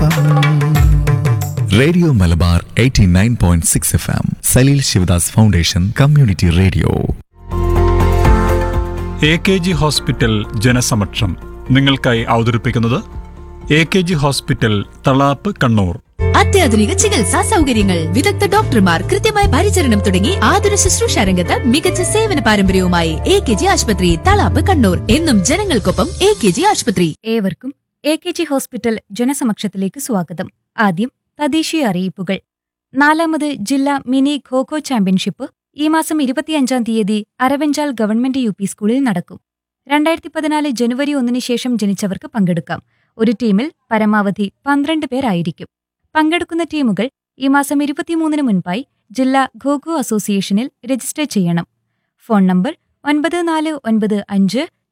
M radio Malabar 89.6 F M Saleel Shivadas foundation community radio A K G hospital ജനസമക്ഷം നിങ്ങൾക്കായി അവതരിപ്പിക്കുന്നത് A K G hospital Thalap Kannur അത്യാധുനിക ചികിത്സാ സൗകര്യങ്ങൾ വിദഗ്ധ ഡോക്ടർമാർ കൃത്യമായ പരിചരണം തുടങ്ങി ആതുര ശുശ്രൂഷ രംഗത്ത് മികച്ച സേവന പാരമ്പര്യവുമായി എ കെ ജി ആശുപത്രി തളാപ്പ് കണ്ണൂർ എന്നും ജനങ്ങൾക്കൊപ്പം എ കെ ജി ആശുപത്രി ഏവർക്കും എ കെ ജി ഹോസ്പിറ്റൽ ജനസമക്ഷത്തിലേക്ക് സ്വാഗതം ആദ്യം തദ്ദേശീയ അറിയിപ്പുകൾ നാലാമത് ജില്ലാ മിനി ഖോഖോ ചാമ്പ്യൻഷിപ്പ് ഈ മാസം ഇരുപത്തിയഞ്ചാം തീയതി അരവഞ്ചാൽ ഗവൺമെന്റ് യു പി സ്കൂളിൽ നടക്കും രണ്ടായിരത്തി പതിനാല് ജനുവരി ഒന്നിന് ശേഷം ജനിച്ചവർക്ക് പങ്കെടുക്കാം ഒരു ടീമിൽ പരമാവധി പന്ത്രണ്ട് പേരായിരിക്കും പങ്കെടുക്കുന്ന ടീമുകൾ ഈ മാസം ഇരുപത്തിമൂന്നിന് മുൻപായി ജില്ലാ ഖോഖോ അസോസിയേഷനിൽ രജിസ്റ്റർ ചെയ്യണം ഫോൺ നമ്പർ ഒൻപത് നാല് ഒൻപത് അഞ്ച്